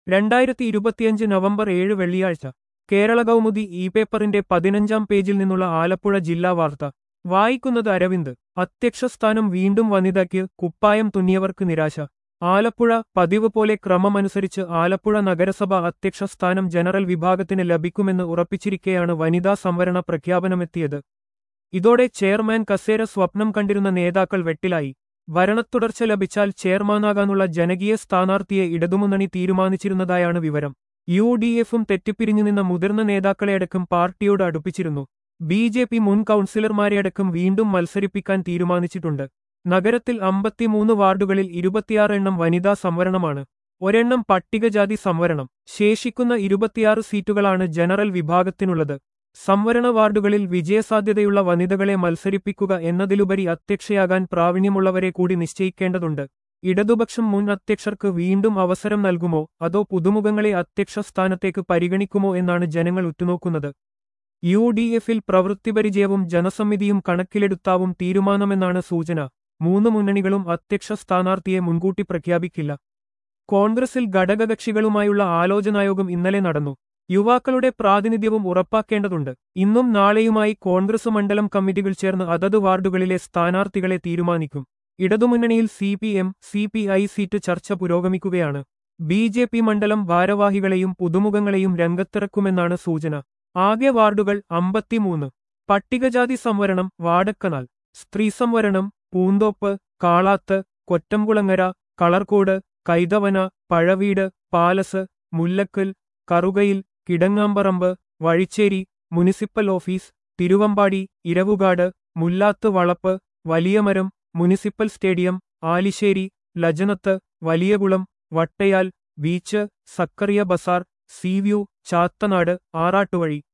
രണ്ടായിരത്തി ഇരുപത്തിയഞ്ച് നവംബർ ഏഴ് വെള്ളിയാഴ്ച കേരള കൗമുദി ഇ പേപ്പറിന്റെ പതിനഞ്ചാം പേജിൽ നിന്നുള്ള ആലപ്പുഴ ജില്ലാ വാർത്ത വായിക്കുന്നത് അരവിന്ദ് അധ്യക്ഷസ്ഥാനം വീണ്ടും വനിതയ്ക്ക് കുപ്പായം തുന്നിയവർക്ക് നിരാശ ആലപ്പുഴ പതിവ് പോലെ ക്രമമനുസരിച്ച് ആലപ്പുഴ നഗരസഭ അധ്യക്ഷ സ്ഥാനം ജനറൽ വിഭാഗത്തിന് ലഭിക്കുമെന്ന് ഉറപ്പിച്ചിരിക്കെയാണ് വനിതാ സംവരണ പ്രഖ്യാപനമെത്തിയത് ഇതോടെ ചെയർമാൻ കസേര സ്വപ്നം കണ്ടിരുന്ന നേതാക്കൾ വെട്ടിലായി ഭരണത്തുടർച്ച ലഭിച്ചാൽ ചെയർമാനാകാനുള്ള ജനകീയ സ്ഥാനാർത്ഥിയെ ഇടതുമുന്നണി തീരുമാനിച്ചിരുന്നതായാണ് വിവരം യു ഡി എഫും തെറ്റിപ്പിരിഞ്ഞു നിന്ന മുതിർന്ന നേതാക്കളെയടക്കം പാർട്ടിയോട് അടുപ്പിച്ചിരുന്നു ബി ജെ പി മുൻ കൗൺസിലർമാരെയടക്കം വീണ്ടും മത്സരിപ്പിക്കാൻ തീരുമാനിച്ചിട്ടുണ്ട് നഗരത്തിൽ അമ്പത്തിമൂന്ന് വാർഡുകളിൽ ഇരുപത്തിയാറ് എണ്ണം വനിതാ സംവരണമാണ് ഒരെണ്ണം പട്ടികജാതി സംവരണം ശേഷിക്കുന്ന ഇരുപത്തിയാറ് സീറ്റുകളാണ് ജനറൽ വിഭാഗത്തിനുള്ളത് സംവരണ വാർഡുകളിൽ വിജയസാധ്യതയുള്ള വനിതകളെ മത്സരിപ്പിക്കുക എന്നതിലുപരി അധ്യക്ഷയാകാൻ പ്രാവീണ്യമുള്ളവരെ കൂടി നിശ്ചയിക്കേണ്ടതുണ്ട് ഇടതുപക്ഷം മുൻ അധ്യക്ഷർക്ക് വീണ്ടും അവസരം നൽകുമോ അതോ പുതുമുഖങ്ങളെ അധ്യക്ഷ സ്ഥാനത്തേക്ക് പരിഗണിക്കുമോ എന്നാണ് ജനങ്ങൾ ഉറ്റുനോക്കുന്നത് യു ഡി എഫിൽ പ്രവൃത്തിപരിചയവും ജനസമിതിയും കണക്കിലെടുത്താവും തീരുമാനമെന്നാണ് സൂചന മൂന്ന് മുന്നണികളും അധ്യക്ഷ സ്ഥാനാർത്ഥിയെ മുൻകൂട്ടി പ്രഖ്യാപിക്കില്ല കോൺഗ്രസിൽ ഘടകകക്ഷികളുമായുള്ള ആലോചനായോഗം ഇന്നലെ നടന്നു യുവാക്കളുടെ പ്രാതിനിധ്യവും ഉറപ്പാക്കേണ്ടതുണ്ട് ഇന്നും നാളെയുമായി കോൺഗ്രസ് മണ്ഡലം കമ്മിറ്റികൾ ചേർന്ന് അതത് വാർഡുകളിലെ സ്ഥാനാർത്ഥികളെ തീരുമാനിക്കും ഇടതുമുന്നണിയിൽ C P M C P I seat ചർച്ച പുരോഗമിക്കുകയാണ് ബി ജെ പി മണ്ഡലം ഭാരവാഹികളെയും പുതുമുഖങ്ങളെയും രംഗത്തിറക്കുമെന്നാണ് സൂചന ആകെ വാർഡുകൾ അമ്പത്തിമൂന്ന് പട്ടികജാതി സംവരണം വാടക്കനാൽ സ്ത്രീ സംവരണം Poonthoppu Kalathu Kottamkulangara Kalarcode Kaithavana Pazhaveedu palace Mullakkal Karukayil Kidangamparambu Vazhicheri municipal office Thiruvambady Iravukad Mullathu Valappu Valiyamaram municipal stadium Alissery Lajanath Valiyakulam Vattayal beach Sakkariya ബസാർ സീവ്യൂ ചാത്തനാട് ആറാട്ടുവഴി